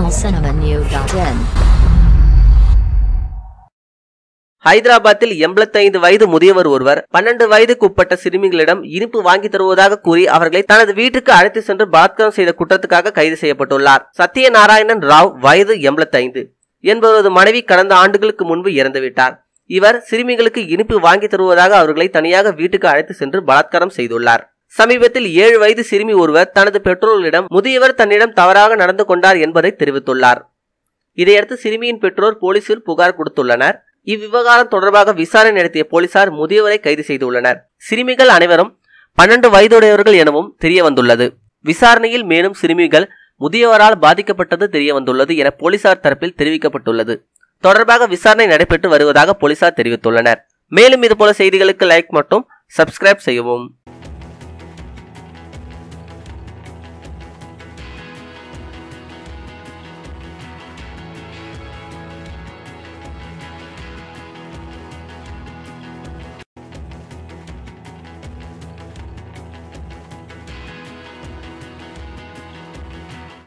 tamilcinemanew.in ஹைதராபாத்தில் 85 வயது முதியவர் ஒருவர் பன்னெண்டு வயதுக்கு உட்பட்ட சிறுமிகளிடம் இனிப்பு வாங்கி தருவதாக கூறி அவர்களை தனது வீட்டுக்கு அழைத்து சென்று பலாத்காரம் செய்த குற்றத்துக்காக கைது செய்யப்பட்டுள்ளார் சத்யநாராயணன் ராவ் வயது 85 என்பவரது மனைவி கடந்த ஆண்டுகளுக்கு முன்பு இறந்துவிட்டார் இவர் சிறுமிகளுக்கு இனிப்பு வாங்கி தருவதாக அவர்களை தனியாக வீட்டுக்கு அழைத்து சென்று பலாத்காரம் செய்துள்ளார் சமீபத்தில் ஏழு வயது சிறுமி ஒருவர் தனது பெற்றோர்களிடம் முதியவர் தன்னிடம் தவறாக நடந்து கொண்டார் என்பதை தெரிவித்துள்ளார் இதையடுத்து சிறுமியின் பெற்றோர் போலீசில் புகார் கொடுத்துள்ளனர் இவ்விவகாரம் தொடர்பாக விசாரணை நடத்திய போலீசார் முதியவரை கைது செய்துள்ளனர் சிறுமிகள் அனைவரும் பன்னெண்டு வயதுடையவர்கள் எனவும் தெரிய வந்துள்ளது விசாரணையில் மேலும் சிறுமிகள் முதியவரால் பாதிக்கப்பட்டது தெரிய வந்துள்ளது என போலீசார் தரப்பில் தெரிவிக்கப்பட்டுள்ளது தொடர்பாக விசாரணை நடைபெற்று வருவதாக போலீசார் தெரிவித்துள்ளனர் மேலும் இதுபோல செய்திகளுக்கு லைக் மற்றும் சப்ஸ்கிரைப் செய்யவும்